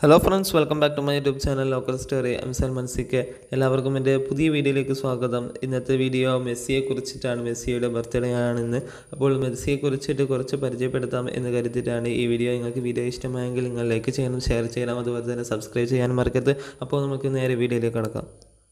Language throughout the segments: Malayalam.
hello friends welcome back to my YouTube channel local story M Salman സിക്ക് എല്ലാവർക്കും എൻ്റെ പുതിയ വീഡിയോയിലേക്ക് സ്വാഗതം ഇന്നത്തെ വീഡിയോ മെസ്സിയെ കുറിച്ചിട്ടാണ് മെസ്സിയുടെ ബർത്ത്ഡേ ആണെന്ന് അപ്പോൾ മെസ്സിയെ കുറിച്ചിട്ട് കുറച്ച് പരിചയപ്പെടുത്താം എന്ന് കരുതിയിട്ടാണ് ഈ വീഡിയോ നിങ്ങൾക്ക് വീഡിയോ ഇഷ്ടമായെങ്കിൽ നിങ്ങൾ ലൈക്ക് ചെയ്യണം ഷെയർ ചെയ്യണം അതുപോലെ തന്നെ സബ്സ്ക്രൈബ് ചെയ്യാൻ മറക്കരുത് അപ്പോൾ നമുക്ക് നേരെ വീഡിയോയിലേക്ക് കടക്കാം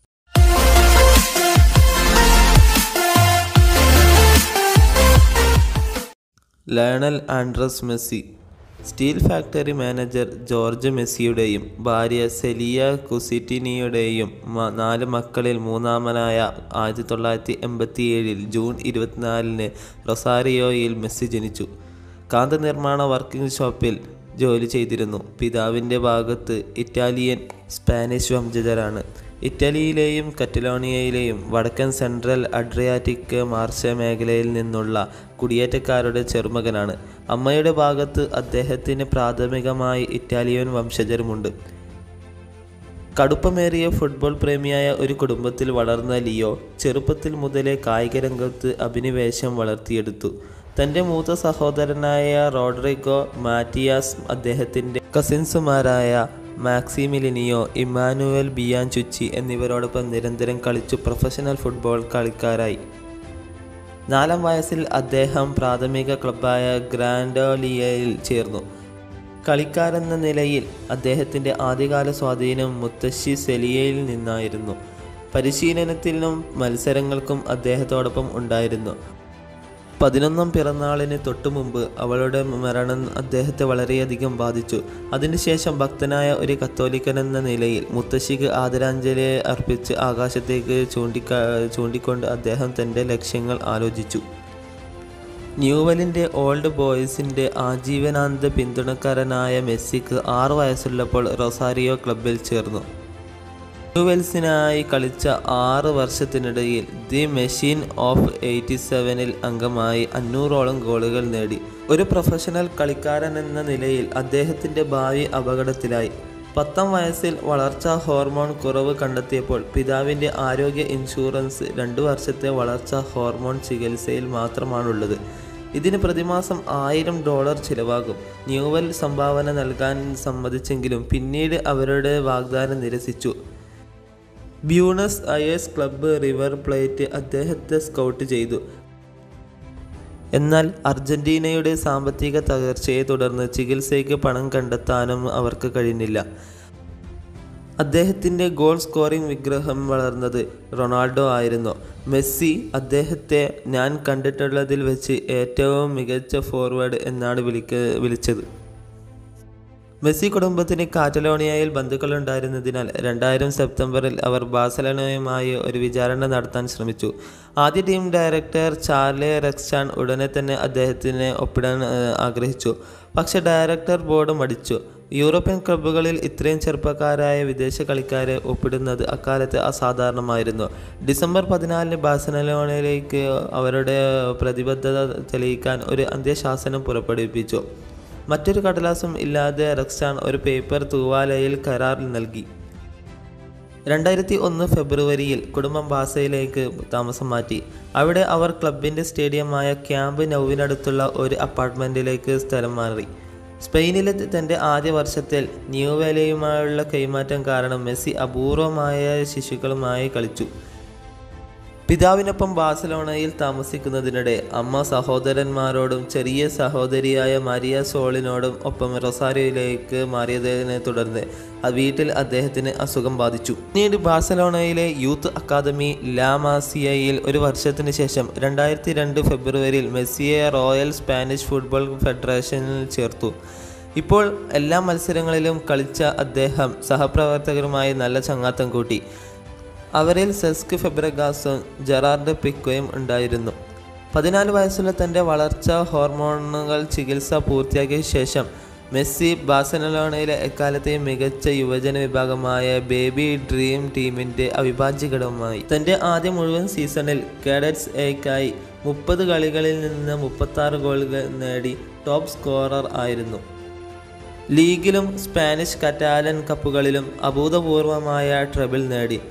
Lionel Andres Messi steel factory manager George മെസ്സിയുടെയും ഭാര്യ സെലിയ കുസിറ്റിനിയുടെയും മ- നാല് മക്കളിൽ മൂന്നാമനായ ആയിരത്തി തൊള്ളായിരത്തി എൺപത്തി ഏഴിൽ ജൂൺ ഇരുപത്തിനാലിന് റൊസാരിയോയിൽ മെസ്സി ജനിച്ചു കാന്ത നിർമ്മാണ വർക്കിംഗ് ഷോപ്പിൽ ജോലി ചെയ്തിരുന്നു പിതാവിൻ്റെ ഭാഗത്ത് ഇറ്റാലിയൻ സ്പാനിഷ് വംശജരാണ് ഇറ്റലിയിലെയും കറ്റലോണിയയിലെയും വടക്കൻ സെൻട്രൽ അഡ്രിയാറ്റിക് മാർഷ മേഖലയിൽ നിന്നുള്ള കുടിയേറ്റക്കാരുടെ ചെറുമകനാണ് അമ്മയുടെ ഭാഗത്ത് അദ്ദേഹത്തിന് പ്രാഥമികമായി ഇറ്റാലിയൻ വംശജരുമുണ്ട് കടുപ്പമേറിയ ഫുട്ബോൾ പ്രേമിയായ ഒരു കുടുംബത്തിൽ വളർന്ന ലിയോ ചെറുപ്പത്തിൽ മുതലേ കായിക രംഗത്ത് അഭിനിവേശം വളർത്തിയെടുത്തു തൻ്റെ മൂത്ത സഹോദരനായ റോഡ്രിഗോ മാറ്റിയാസ് അദ്ദേഹത്തിൻ്റെ കസിൻസുമാരായ മാക്സിമിലിനിയോ ഇമ്മാനുവൽ ബിയാൻചുച്ചി എന്നിവരോടൊപ്പം നിരന്തരം കളിച്ചു പ്രൊഫഷണൽ ഫുട്ബോൾ കളിക്കാരായി നാലാം വയസ്സിൽ അദ്ദേഹം പ്രാഥമിക ക്ലബ്ബായ ഗ്രാൻഡോലിയയിൽ ചേർന്നു കളിക്കാരെന്ന നിലയിൽ അദ്ദേഹത്തിൻ്റെ ആദ്യകാല സ്വാധീനം മുത്തശ്ശി സെലിയയിൽ നിന്നായിരുന്നു പരിശീലനത്തിനും മത്സരങ്ങൾക്കും അദ്ദേഹത്തോടൊപ്പം ഉണ്ടായിരുന്നു പതിനൊന്നാം പിറന്നാളിന് തൊട്ടു മുമ്പ് അവളുടെ മരണം അദ്ദേഹത്തെ വളരെയധികം ബാധിച്ചു അതിനുശേഷം ഭക്തനായ ഒരു കത്തോലിക്കൻ എന്ന നിലയിൽ മുത്തശ്ശിക്ക് ആദരാഞ്ജലി അർപ്പിച്ച് ആകാശത്തേക്ക് ചൂണ്ടിക്ക ചൂണ്ടിക്കൊണ്ട് അദ്ദേഹം തൻ്റെ ലക്ഷ്യങ്ങൾ ആലോചിച്ചു ന്യൂവലിൻ്റെ ഓൾഡ് ബോയ്സിൻ്റെ ആജീവനാന്ത പിന്തുണക്കാരനായ മെസ്സിക്ക് ആറു വയസ്സുള്ളപ്പോൾ റൊസാരിയോ ക്ലബിൽ ചേർന്നു ന്യൂവെൽസിനായി കളിച്ച ആറ് വർഷത്തിനിടയിൽ ദി മെഷീൻ ഓഫ് എയ്റ്റി സെവനിൽ അംഗമായി അഞ്ഞൂറോളം ഗോളുകൾ നേടി ഒരു പ്രൊഫഷണൽ കളിക്കാരൻ എന്ന നിലയിൽ അദ്ദേഹത്തിൻ്റെ ഭാവി അപകടത്തിലായി പത്താം വയസ്സിൽ വളർച്ചാ ഹോർമോൺ കുറവ് കണ്ടെത്തിയപ്പോൾ പിതാവിൻ്റെ ആരോഗ്യ ഇൻഷുറൻസ് രണ്ടു വർഷത്തെ വളർച്ചാ ഹോർമോൺ ചികിത്സയിൽ മാത്രമാണുള്ളത് ഇതിന് പ്രതിമാസം ആയിരം ഡോളർ ചിലവാകും ന്യൂവൽ സംഭാവന നൽകാൻ സമ്മതിച്ചെങ്കിലും പിന്നീട് അവരുടെ വാഗ്ദാനം നിരസിച്ചു Buenos Aires club River Plate അദ്ദേഹത്തെ സ്കൗട്ട് ചെയ്തു എന്നാൽ അർജന്റീനയുടെ സാമ്പത്തിക തകർച്ചയെ തുടർന്ന് ചികിത്സയ്ക്ക് പണം കണ്ടെത്താനും അവർക്ക് കഴിഞ്ഞില്ല അദ്ദേഹത്തിൻ്റെ ഗോൾ സ്കോറിംഗ് വിഗ്രഹം വളർന്നത് റൊണാൾഡോ ആയിരുന്നു മെസ്സി അദ്ദേഹത്തെ ഞാൻ കണ്ടിട്ടുള്ളതിൽ വെച്ച് ഏറ്റവും മികച്ച ഫോർവേഡ് എന്നാണ് വിളിക്ക വിളിച്ചത് മെസ്സി കുടുംബത്തിന് കാറ്റലോണിയയിൽ ബന്ധുക്കളുണ്ടായിരുന്നതിനാൽ രണ്ടായിരം സെപ്റ്റംബറിൽ അവർ ബാഴ്സലോണയുമായി ഒരു വിചാരണ നടത്താൻ ശ്രമിച്ചു ആദ്യ ടീം ഡയറക്ടർ ചാർലെ റെക്സ്റ്റാൻ ഉടനെ തന്നെ അദ്ദേഹത്തിന് ഒപ്പിടാൻ ഏഹ്, ആഗ്രഹിച്ചു പക്ഷേ ഡയറക്ടർ ബോർഡ് മടിച്ചു യൂറോപ്യൻ ക്ലബ്ബുകളിൽ ഇത്രയും ചെറുപ്പക്കാരായ വിദേശ കളിക്കാരെ ഒപ്പിടുന്നത് അക്കാലത്ത് അസാധാരണമായിരുന്നു ഡിസംബർ പതിനാലിന് ബാഴ്സലോണയിലേക്ക് അവരുടെ പ്രതിബദ്ധത തെളിയിക്കാൻ ഒരു അന്ത്യശാസനം പുറപ്പെടുവിപ്പിച്ചു മറ്റൊരു കടലാസും ഇല്ലാതെ റക്സ്റ്റാൻ ഒരു പേപ്പർ തൂവാലയിൽ കരാർ നൽകി രണ്ടായിരത്തി ഒന്ന് ഫെബ്രുവരിയിൽ കുടുംബം ബാസയിലേക്ക് താമസം മാറ്റി അവിടെ അവർ ക്ലബിൻ്റെ സ്റ്റേഡിയമായ ക്യാമ്പ് നൗവിനടുത്തുള്ള ഒരു അപ്പാർട്ട്മെൻറ്റിലേക്ക് സ്ഥലം മാറി സ്പെയിനിലെ തൻ്റെ ആദ്യ വർഷത്തിൽ ന്യൂവേലയുമായുള്ള കൈമാറ്റം കാരണം മെസ്സി അപൂർവമായ ശിശുക്കളുമായി കളിച്ചു പിതാവിനൊപ്പം ബാഴ്സലോണയിൽ താമസിക്കുന്നതിനിടെ അമ്മ സഹോദരന്മാരോടും ചെറിയ സഹോദരിയായ മരിയ സോളിനോടും ഒപ്പം റൊസാരിയോയിലേക്ക് മാറിയതിനെ തുടർന്ന് ആ വീട്ടിൽ അദ്ദേഹത്തിന് അസുഖം ബാധിച്ചു പിന്നീട് ബാഴ്സലോണയിലെ യൂത്ത് അക്കാദമി ലാമാസിയയിൽ ഒരു വർഷത്തിന് ശേഷം രണ്ടായിരത്തി രണ്ട് ഫെബ്രുവരിയിൽ മെസ്സിയെ റോയൽ സ്പാനിഷ് ഫുട്ബോൾ ഫെഡറേഷനിൽ ചേർത്തു ഇപ്പോൾ എല്ലാ മത്സരങ്ങളിലും കളിച്ച അദ്ദേഹം സഹപ്രവർത്തകരുമായി നല്ല ചങ്ങാത്തം കൂട്ടി അവരിൽ സെസ്ക് ഫെബ്രഗാസും ജെറാർഡ് പിക്കോയും ഉണ്ടായിരുന്നു പതിനാല് വയസ്സുള്ള തൻ്റെ വളർച്ചാ ഹോർമോണുകൾ ചികിത്സ പൂർത്തിയാക്കിയ ശേഷം മെസ്സി ബാഴ്സലോണയിലെ എക്കാലത്തെയും മികച്ച യുവജന വിഭാഗമായ ബേബി ഡ്രീം ടീമിൻ്റെ അവിഭാജ്യ ഘടകമായി തൻ്റെ ആദ്യ മുഴുവൻ സീസണിൽ കേഡറ്റ്സ് എക്കായി മുപ്പത് കളികളിൽ നിന്ന് മുപ്പത്താറ് ഗോളുകൾ നേടി ടോപ്പ് സ്കോറർ ആയിരുന്നു ലീഗിലും സ്പാനിഷ് കറ്റാലൻ കപ്പുകളിലും അഭൂതപൂർവമായ ട്രബിൾ നേടി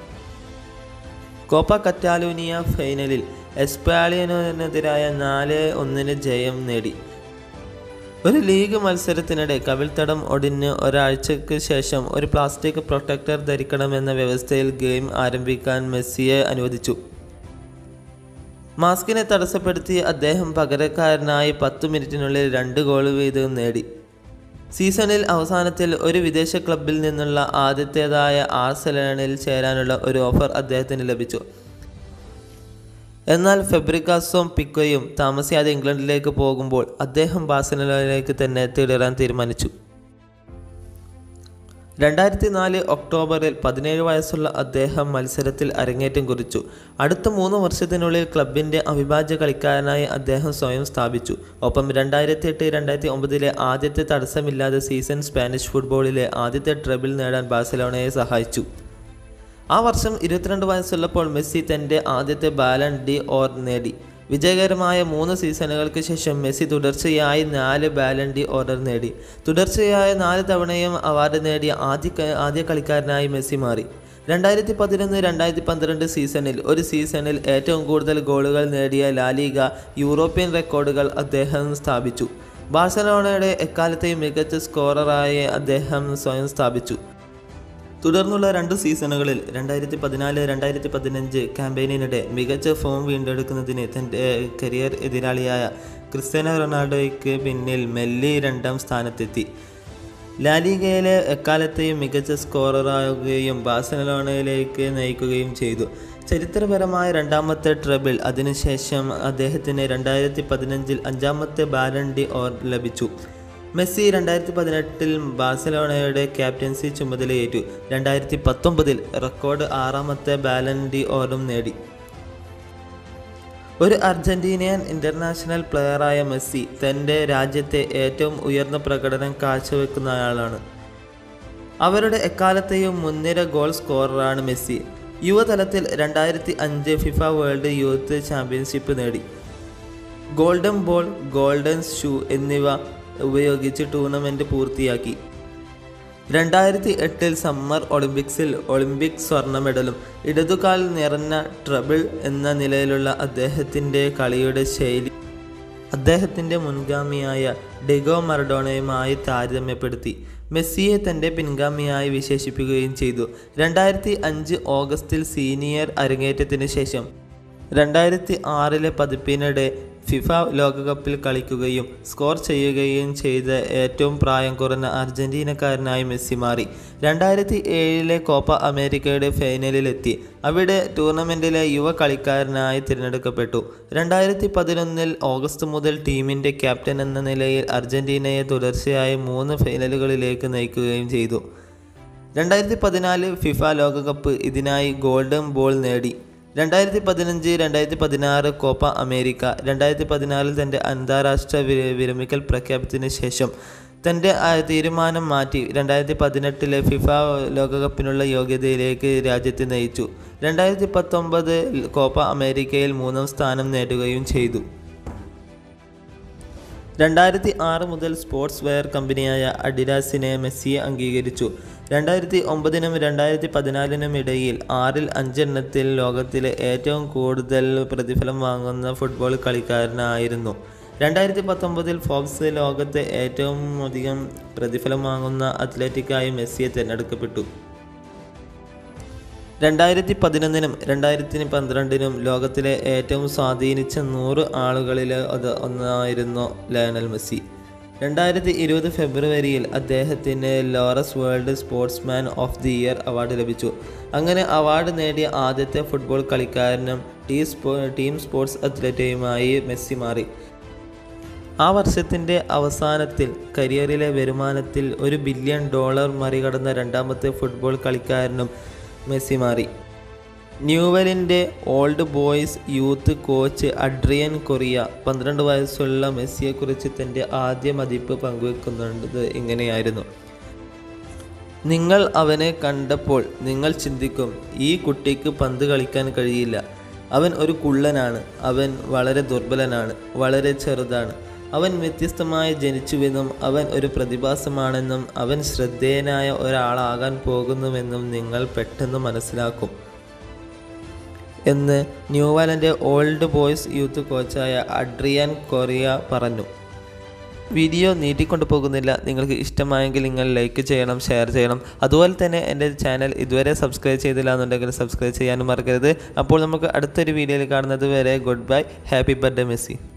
കോപ്പ കറ്റാലൂനിയ ഫൈനലിൽ എസ്പാലിയനെതിരായ നാല് ഒന്നിന് ജയം നേടി ഒരു ലീഗ് മത്സരത്തിനിടെ കവിൾത്തടം ഒടിഞ്ഞ് ഒരാഴ്ചയ്ക്ക് ശേഷം ഒരു പ്ലാസ്റ്റിക് പ്രൊട്ടക്ടർ ധരിക്കണമെന്ന വ്യവസ്ഥയിൽ ഗെയിം ആരംഭിക്കാൻ മെസ്സിയെ അനുവദിച്ചു മാസ്കിനെ തടസ്സപ്പെടുത്തി അദ്ദേഹം പകരക്കാരനായി പത്തു മിനിറ്റിനുള്ളിൽ രണ്ട് ഗോൾ വീതം നേടി സീസണിൽ അവസാനത്തിൽ ഒരു വിദേശ ക്ലബിൽ നിന്നുള്ള ആദ്യത്തേതായ ആർസലണിൽ ചേരാനുള്ള ഒരു ഓഫർ അദ്ദേഹത്തിന് ലഭിച്ചു എന്നാൽ ഫെബ്രിക്കാസും പിക്കോയും താമസിയാതെ ഇംഗ്ലണ്ടിലേക്ക് പോകുമ്പോൾ അദ്ദേഹം ബാഴ്സലോണയിലേക്ക് തന്നെ തുടരാൻ തീരുമാനിച്ചു രണ്ടായിരത്തി നാല് ഒക്ടോബറിൽ പതിനേഴ് വയസ്സുള്ള അദ്ദേഹം മത്സരത്തിൽ അരങ്ങേറ്റം കുറിച്ചു അടുത്ത മൂന്ന് വർഷത്തിനുള്ളിൽ ക്ലബിൻ്റെ അവിഭാജ്യ കളിക്കാരനായി അദ്ദേഹം സ്വയം സ്ഥാപിച്ചു ഒപ്പം രണ്ടായിരത്തി എട്ട് രണ്ടായിരത്തി ഒമ്പതിലെ ആദ്യത്തെ തടസ്സമില്ലാതെ സീസൺ സ്പാനിഷ് ഫുട്ബോളിലെ ആദ്യത്തെ ട്രബിൾ നേടാൻ ബാഴ്സലോണയെ സഹായിച്ചു ആ വർഷം ഇരുപത്തിരണ്ട് വയസ്സുള്ളപ്പോൾ മെസ്സി തൻ്റെ ആദ്യത്തെ ബാലൻ ഡി ഓർ നേടി വിജയകരമായ മൂന്ന് സീസണുകൾക്ക് ശേഷം മെസ്സി തുടർച്ചയായി നാല് ബാലൻ ഡി ഓർഡർ നേടി തുടർച്ചയായ നാല് തവണയും അവാർഡ് നേടിയ ആദ്യ ക- ആദ്യ കളിക്കാരനായി മെസ്സി മാറി രണ്ടായിരത്തി പതിനൊന്ന് രണ്ടായിരത്തി പന്ത്രണ്ട് സീസണിൽ ഒരു സീസണിൽ ഏറ്റവും കൂടുതൽ ഗോളുകൾ നേടിയ ലാലിക യൂറോപ്യൻ റെക്കോർഡുകൾ അദ്ദേഹം സ്ഥാപിച്ചു ബാഴ്സലോണയുടെ എക്കാലത്തെയും മികച്ച സ്കോററായി അദ്ദേഹം സ്വയം സ്ഥാപിച്ചു തുടർന്നുള്ള രണ്ട് സീസണുകളിൽ രണ്ടായിരത്തി പതിനാല് രണ്ടായിരത്തി പതിനഞ്ച് ക്യാമ്പയിനിനിടെ മികച്ച ഫോം വീണ്ടെടുക്കുന്നതിന് തൻ്റെ കരിയർ എതിരാളിയായ ക്രിസ്ത്യാനോ റൊണാൾഡോയ്ക്ക് പിന്നിൽ മെല്ലി രണ്ടാം സ്ഥാനത്തെത്തി ലാലിഗയിലെ എക്കാലത്തെയും മികച്ച സ്കോററാകുകയും ബാഴ്സലോണയിലേക്ക് നയിക്കുകയും ചെയ്തു ചരിത്രപരമായ രണ്ടാമത്തെ ട്രബിൾ അതിനുശേഷം അദ്ദേഹത്തിന് രണ്ടായിരത്തി പതിനഞ്ചിൽ അഞ്ചാമത്തെ ബാലൻഡി ഓർ ലഭിച്ചു മെസ്സി രണ്ടായിരത്തി പതിനെട്ടിൽ ബാഴ്സലോണയുടെ ക്യാപ്റ്റൻസി ചുമതലയേറ്റു രണ്ടായിരത്തി പത്തൊമ്പതിൽ റെക്കോർഡ് ആറാമത്തെ ബാലൻഡി ഓറും നേടി ഒരു അർജന്റീനിയൻ ഇന്റർനാഷണൽ പ്ലെയറായ മെസ്സി തൻ്റെ രാജ്യത്തെ ഏറ്റവും ഉയർന്ന പ്രകടനം കാഴ്ചവെക്കുന്നയാളാണ് അവരുടെ എക്കാലത്തെയും മുൻനിര ഗോൾ സ്കോററാണ് മെസ്സി യുവതലത്തിൽ രണ്ടായിരത്തി അഞ്ച് ഫിഫ വേൾഡ് യൂത്ത് ചാമ്പ്യൻഷിപ്പ് നേടി ഗോൾഡൻ ബോൾ ഗോൾഡൻ ഷൂ എന്നിവ ഉപയോഗിച്ച് ടൂർണമെൻറ്റ് പൂർത്തിയാക്കി രണ്ടായിരത്തി എട്ടിൽ സമ്മർ ഒളിമ്പിക്സിൽ ഒളിമ്പിക് സ്വർണ്ണ മെഡലും ഇടതുകാൽ നിറഞ്ഞ ട്രബിൾ എന്ന നിലയിലുള്ള അദ്ദേഹത്തിൻ്റെ കളിയുടെ ശൈലി അദ്ദേഹത്തിൻ്റെ മുൻഗാമിയായ ഡെഗോ മറഡോണയുമായി താരതമ്യപ്പെടുത്തി മെസ്സിയെ തൻ്റെ പിൻഗാമിയായി വിശേഷിപ്പിക്കുകയും ചെയ്തു രണ്ടായിരത്തി അഞ്ച് ഓഗസ്റ്റിൽ സീനിയർ അരങ്ങേറ്റത്തിന് ശേഷം രണ്ടായിരത്തി ആറിലെ പതിപ്പിനിടെ ഫിഫ ലോകകപ്പിൽ കളിക്കുകയും സ്കോർ ചെയ്യുകയും ചെയ്ത ഏറ്റവും പ്രായം കുറഞ്ഞ അർജന്റീനക്കാരനായി മെസ്സി മാറി രണ്ടായിരത്തി ഏഴിലെ കോപ്പ അമേരിക്കയുടെ ഫൈനലിലെത്തി അവിടെ ടൂർണമെൻറ്റിലെ യുവ കളിക്കാരനായി തിരഞ്ഞെടുക്കപ്പെട്ടു രണ്ടായിരത്തി പതിനൊന്നിൽ ഓഗസ്റ്റ് മുതൽ ടീമിൻ്റെ ക്യാപ്റ്റൻ എന്ന നിലയിൽ അർജന്റീനയെ തുടർച്ചയായി മൂന്ന് ഫൈനലുകളിലേക്ക് നയിക്കുകയും ചെയ്തു രണ്ടായിരത്തി പതിനാല് ഫിഫ ലോകകപ്പ് ഇതിനായി ഗോൾഡൻ ബോൾ നേടി രണ്ടായിരത്തി പതിനഞ്ച് രണ്ടായിരത്തി പതിനാറ് കോപ്പ അമേരിക്ക രണ്ടായിരത്തി പതിനാലിൽ തൻ്റെ അന്താരാഷ്ട്ര വി- വിരമിക്കൽ പ്രഖ്യാപനത്തിന് ശേഷം തൻ്റെ ആ തീരുമാനം മാറ്റി രണ്ടായിരത്തി പതിനെട്ടിലെ ഫിഫ ലോകകപ്പിനുള്ള യോഗ്യതയിലേക്ക് രാജ്യത്തെ നയിച്ചു രണ്ടായിരത്തി പത്തൊമ്പത് കോപ്പ അമേരിക്കയിൽ മൂന്നാം സ്ഥാനം നേടുകയും ചെയ്തു രണ്ടായിരത്തി ആറ് മുതൽ സ്പോർട്സ് വെയർ കമ്പനിയായ അഡിഡാസിനെ മെസ്സിയെ അംഗീകരിച്ചു രണ്ടായിരത്തി ഒമ്പതിനും രണ്ടായിരത്തി പതിനാലിനും ഇടയിൽ ആറിൽ അഞ്ചെണ്ണത്തിൽ ലോകത്തിലെ ഏറ്റവും കൂടുതൽ പ്രതിഫലം വാങ്ങുന്ന ഫുട്ബോൾ കളിക്കാരനായിരുന്നു രണ്ടായിരത്തി പത്തൊമ്പതിൽ ഫോക്സ് ലോകത്തെ ഏറ്റവും അധികം പ്രതിഫലം വാങ്ങുന്ന അത്ലറ്റിക്കായി മെസ്സിയെ തിരഞ്ഞെടുക്കപ്പെട്ടു രണ്ടായിരത്തി പതിനൊന്നിനും രണ്ടായിരത്തി പന്ത്രണ്ടിനും ലോകത്തിലെ ഏറ്റവും സ്വാധീനിച്ച നൂറ് ആളുകളിൽ അത് ഒന്നായിരുന്നു ലയണൽ മെസ്സി രണ്ടായിരത്തി ഇരുപത് ഫെബ്രുവരിയിൽ അദ്ദേഹത്തിന് Laureus World Sportsman of the Year award ലഭിച്ചു അങ്ങനെ അവാർഡ് നേടിയ ആദ്യത്തെ ഫുട്ബോൾ കളിക്കാരനും ടീ സ്പോ ടീം സ്പോർട്സ് അത്ലറ്റുമായി മെസ്സി മാറി ആ വർഷത്തിൻ്റെ അവസാനത്തിൽ കരിയറിലെ വരുമാനത്തിൽ ഒരു ബില്യൺ ഡോളർ മറികടന്ന രണ്ടാമത്തെ ഫുട്ബോൾ കളിക്കാരനും മെസ്സി മാറി ന്യൂവലിൻ്റെ old boys youth coach Adrian Coria പന്ത്രണ്ട് വയസ്സുള്ള മെസ്സിയെക്കുറിച്ച് തൻ്റെ ആദ്യ മതിപ്പ് പങ്കുവെക്കുന്നത് ഇങ്ങനെയായിരുന്നു നിങ്ങൾ അവനെ കണ്ടപ്പോൾ നിങ്ങൾ ചിന്തിക്കും ഈ കുട്ടിക്ക് പന്ത് കളിക്കാൻ കഴിയില്ല അവൻ ഒരു കുള്ളനാണ് അവൻ വളരെ ദുർബലനാണ് വളരെ ചെറുതാണ് അവൻ വ്യത്യസ്തമായി ജനിച്ചുവെന്നും അവൻ ഒരു പ്രതിഭാസമാണെന്നും അവൻ ശ്രദ്ധേയനായ ഒരാളാകാൻ പോകുന്നുവെന്നും നിങ്ങൾ പെട്ടെന്ന് മനസ്സിലാക്കും എന്ന് ന്യൂവാലൻ്റെ ഓൾഡ് ബോയ്സ് യൂത്ത് കോച്ചായ അഡ്രിയാൻ കൊറിയ പറഞ്ഞു വീഡിയോ നീട്ടിക്കൊണ്ടു പോകുന്നില്ല നിങ്ങൾക്ക് ഇഷ്ടമായെങ്കിൽ നിങ്ങൾ ലൈക്ക് ചെയ്യണം ഷെയർ ചെയ്യണം അതുപോലെ തന്നെ എൻ്റെ ചാനൽ ഇതുവരെ സബ്സ്ക്രൈബ് ചെയ്തില്ല എന്നുണ്ടെങ്കിൽ സബ്സ്ക്രൈബ് ചെയ്യാനും മറക്കരുത് അപ്പോൾ നമുക്ക് അടുത്തൊരു വീഡിയോയിൽ കാണുന്നത് വരെ goodbye happy birthday Messi